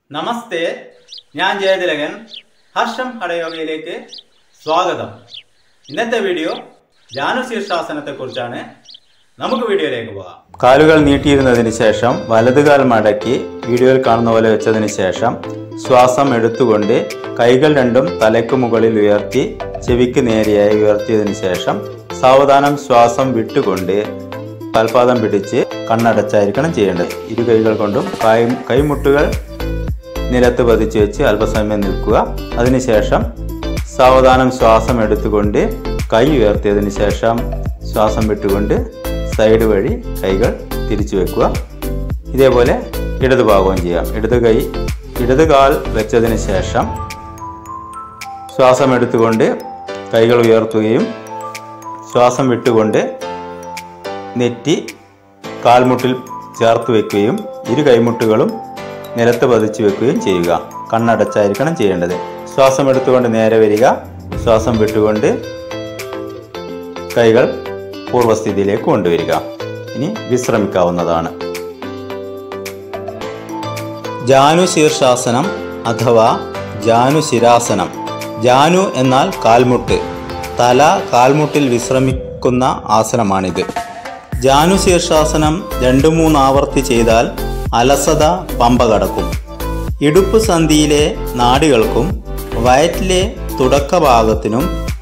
നമസ്തേ ഞാൻ ജയതിലകൻ ഹർഷം ഹടയോഗയിലേക്ക് സ്വാഗതം ഇന്നത്തെ വീഡിയോ ജാനു ശീർഷാസനത്തെ കുറിച്ചാണ് നമുക്ക് വീഡിയോയിലേക്ക് പോകാം കാലുകൾ നീട്ടിയിരുന്നതിന് ശേഷം വലതുകാൽ മടക്കി വീഡിയോയിൽ കാണുന്ന പോലെ വെച്ചതിന് ശേഷം ശ്വാസം എടുത്തുകൊണ്ട് കൈകൾ രണ്ടും തലയ്ക്ക് മുകളിൽ ഉയർത്തി ചെവിക്ക് നേരെയായി ഉയർത്തിയതിനു ശേഷം സാവധാനം ശ്വാസം വിട്ടുകൊണ്ട് കാൽപാദം പിടിച്ച് കണ്ണടച്ചായിരിക്കണം ചെയ്യേണ്ടത് ഇരു കൈകൾ കൊണ്ടും കൈ കൈമുട്ടുകൾ നിലത്ത് പതിച്ച് വെച്ച് അല്പസമയം നിൽക്കുക അതിനുശേഷം സാവധാനം ശ്വാസം എടുത്തുകൊണ്ട് കൈ ഉയർത്തിയതിന് ശേഷം ശ്വാസം വിട്ടുകൊണ്ട് സൈഡ് വഴി കൈകൾ തിരിച്ചു വെക്കുക ഇതേപോലെ ഇടത് ഭാഗവും ചെയ്യാം ഇടത് കൈ ഇടത് കാൽ വെച്ചതിന് ശേഷം ശ്വാസം എടുത്തുകൊണ്ട് കൈകൾ ഉയർത്തുകയും ശ്വാസം വിട്ടുകൊണ്ട് നെറ്റി കാൽമുട്ടിൽ ചേർത്ത് വെക്കുകയും ഇരു കൈമുട്ടുകളും നിലത്ത് പതിച്ചു വെക്കുകയും ചെയ്യുക കണ്ണടച്ചായിരിക്കണം ചെയ്യേണ്ടത് ശ്വാസം എടുത്തുകൊണ്ട് നേരെ വരിക ശ്വാസം വിട്ടുകൊണ്ട് കൈകൾ പൂർവ്വസ്ഥിതിയിലേക്ക് കൊണ്ടുവരിക ഇനി വിശ്രമിക്കാവുന്നതാണ് ജാനു ശീർഷാസനം അഥവാ ജാനു ശിരാസനം ജാനു എന്നാൽ കാൽമുട്ട് തല കാൽമുട്ടിൽ വിശ്രമിക്കുന്ന ആസനമാണിത് ജാനു ശീർഷാസനം രണ്ടു മൂന്ന് ആവർത്തി ചെയ്താൽ അലസത പമ്പ കടക്കും ഇടുപ്പ് സന്ധിയിലെ നാടികൾക്കും വയറ്റിലെ തുടക്കഭാഗത്തിനും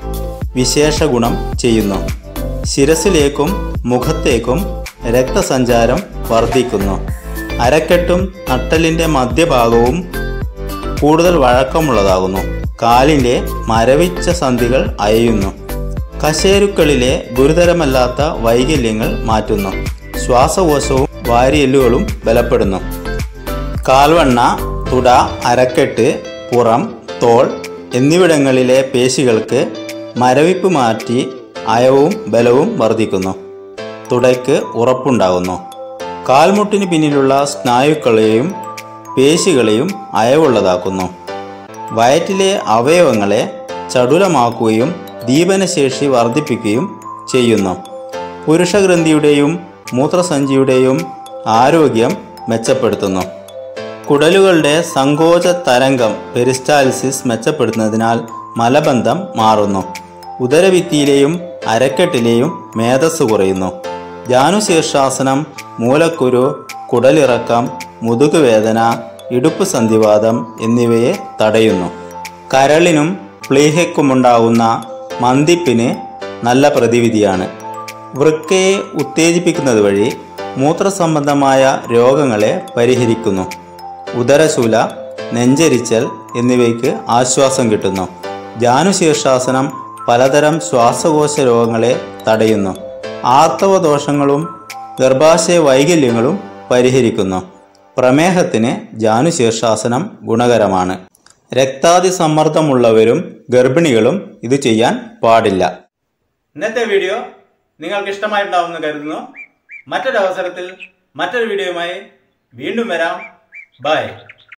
വിശേഷ ഗുണം ചെയ്യുന്നു ശിരസിലേക്കും മുഖത്തേക്കും രക്തസഞ്ചാരം വർദ്ധിക്കുന്നു അരക്കെട്ടും നട്ടലിൻ്റെ മധ്യഭാഗവും കൂടുതൽ വഴക്കമുള്ളതാകുന്നു കാലിലെ മരവിച്ച സന്ധികൾ അയയുന്നു കശേരുക്കളിലെ ഗുരുതരമല്ലാത്ത വൈകല്യങ്ങൾ മാറ്റുന്നു ശ്വാസകോശവും വാരിയെല്ലുകളും ബലപ്പെടുന്നു കാൽവണ്ണ തുട അരക്കെട്ട് പുറം തോൾ എന്നിവിടങ്ങളിലെ പേശികൾക്ക് മരവിപ്പ് മാറ്റി അയവും ബലവും വർദ്ധിക്കുന്നു തുടയ്ക്ക് ഉറപ്പുണ്ടാകുന്നു കാൽമുട്ടിന് പിന്നിലുള്ള സ്നായുക്കളെയും പേശികളെയും അയവുള്ളതാക്കുന്നു വയറ്റിലെ അവയവങ്ങളെ ചടുലമാക്കുകയും ദീപനശേഷി വർദ്ധിപ്പിക്കുകയും ചെയ്യുന്നു പുരുഷഗ്രന്ഥിയുടെയും മൂത്രസഞ്ചിയുടെയും ആരോഗ്യം മെച്ചപ്പെടുത്തുന്നു കുടലുകളുടെ സങ്കോച തരംഗം പെരിസ്റ്റാലിസിസ് മെച്ചപ്പെടുത്തുന്നതിനാൽ മലബന്ധം മാറുന്നു ഉദരഭിത്തിയിലെയും അരക്കെട്ടിലെയും മേധസ് കുറയുന്നു ജാനുശീർഷാസനം മൂലക്കുരു കുടലിറക്കം മുതുകുവേദന ഇടുപ്പ് സന്ധിവാദം എന്നിവയെ തടയുന്നു കരളിനും പ്ലീഹയ്ക്കുമുണ്ടാകുന്ന മന്ദിപ്പിന് നല്ല പ്രതിവിധിയാണ് വൃക്കയെ ഉത്തേജിപ്പിക്കുന്നത് വഴി മൂത്രസംബന്ധമായ രോഗങ്ങളെ പരിഹരിക്കുന്നു ഉദരശൂല നെഞ്ചരിച്ചൽ എന്നിവയ്ക്ക് ആശ്വാസം കിട്ടുന്നു ജാനുശീർഷാസനം പലതരം ശ്വാസകോശ രോഗങ്ങളെ തടയുന്നു ആർത്തവദോഷങ്ങളും ഗർഭാശയ വൈകല്യങ്ങളും പരിഹരിക്കുന്നു പ്രമേഹത്തിന് ജാനുശീർഷാസനം ഗുണകരമാണ് രക്താതി സമ്മർദ്ദമുള്ളവരും ഗർഭിണികളും ഇത് ചെയ്യാൻ പാടില്ല ഇന്നത്തെ വീഡിയോ നിങ്ങൾക്ക് ഇഷ്ടമായിട്ടുണ്ടാവുമെന്ന് കരുതുന്നു മറ്റൊരു അവസരത്തിൽ മറ്റൊരു വീഡിയോയുമായി വീണ്ടും വരാം ബൈ